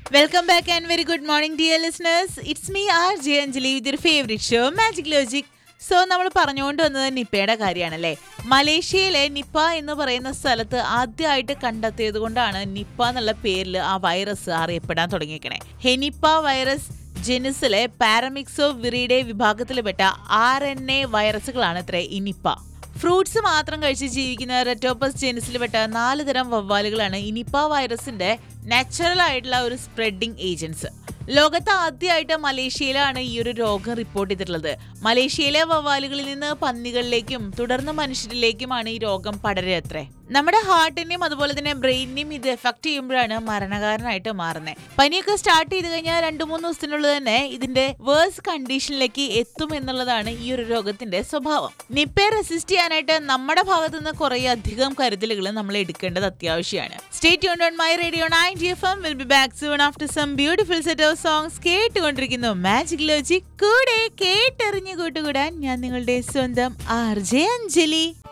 welcome back and very good morning dear listeners it's me R J Anjali with your favourite show magic logic so നമ്മൾ പറഞ്ഞുകൊണ്ട് വന്നത് നിപ്പയുടെ കാര്യമാണല്ലേ മലേഷ്യയിലെ Nipah എന്ന് പറയുന്ന സ്ഥലത്ത് ആദ്യമായിട്ട് കണ്ടെത്തിയത് കൊണ്ടാണ് നിപ്പ എന്നുള്ള പേരിൽ ആ വൈറസ് അറിയപ്പെടാൻ തുടങ്ങിയേക്കണേ ഹെനിപ്പ വൈറസ് ജെനിസിലെ പാരമിക്സോ വിറിയുടെ വിഭാഗത്തിൽപ്പെട്ട ആർ എൻ എ വൈറസുകളാണ് ഇത്ര ഈ നിപ്പ ഫ്രൂട്ട്സ് മാത്രം കഴിച്ച് ജീവിക്കുന്ന റെറ്റോപ്പസ് ജെനിസിൽപ്പെട്ട നാല് തരം വവ്വാലുകളാണ് ഈ നിപ്പ വൈറസിന്റെ നാച്ചുറൽ ആയിട്ടുള്ള ഒരു സ്പ്രെഡിംഗ് ഏജൻസ് ലോകത്ത് ആദ്യമായിട്ട് മലേഷ്യയിലാണ് ഈ ഒരു രോഗം റിപ്പോർട്ട് ചെയ്തിട്ടുള്ളത് മലേഷ്യയിലെ വവ്വാലുകളിൽ നിന്ന് പന്നികളിലേക്കും തുടർന്ന് മനുഷ്യരിലേക്കുമാണ് ഈ രോഗം പടരത്രേ നമ്മുടെ ഹാർട്ടിനെയും അതുപോലെ തന്നെ ബ്രെയിനിനെയും ഇത് എഫക്ട് ചെയ്യുമ്പോഴാണ് മരണകാരനായിട്ട് മാറുന്നത് പനിയൊക്കെ സ്റ്റാർട്ട് ചെയ്ത് കഴിഞ്ഞാൽ രണ്ടു മൂന്ന് ദിവസത്തിനുള്ളിൽ തന്നെ ഇതിന്റെ വേഴ്സ് കണ്ടീഷനിലേക്ക് എത്തും എന്നുള്ളതാണ് ഈ ഒരു രോഗത്തിന്റെ സ്വഭാവം നിപ്പയെ റെസിസ്റ്റ് ചെയ്യാനായിട്ട് നമ്മുടെ ഭാഗത്തു നിന്ന് കുറെ അധികം കരുതലുകൾ നമ്മൾ എടുക്കേണ്ടത് അത്യാവശ്യമാണ് stay on my radio nine G F M will be back soon after some beautiful set of songs കേട്ടുകൊണ്ടിരിക്കുന്നു മാജിക് ലോജിക് കൂടെ കേട്ടെറിഞ്ഞു കൂട്ടുകൂടാൻ ഞാൻ നിങ്ങളുടെ സ്വന്തം ആർ ജെ അഞ്ജലി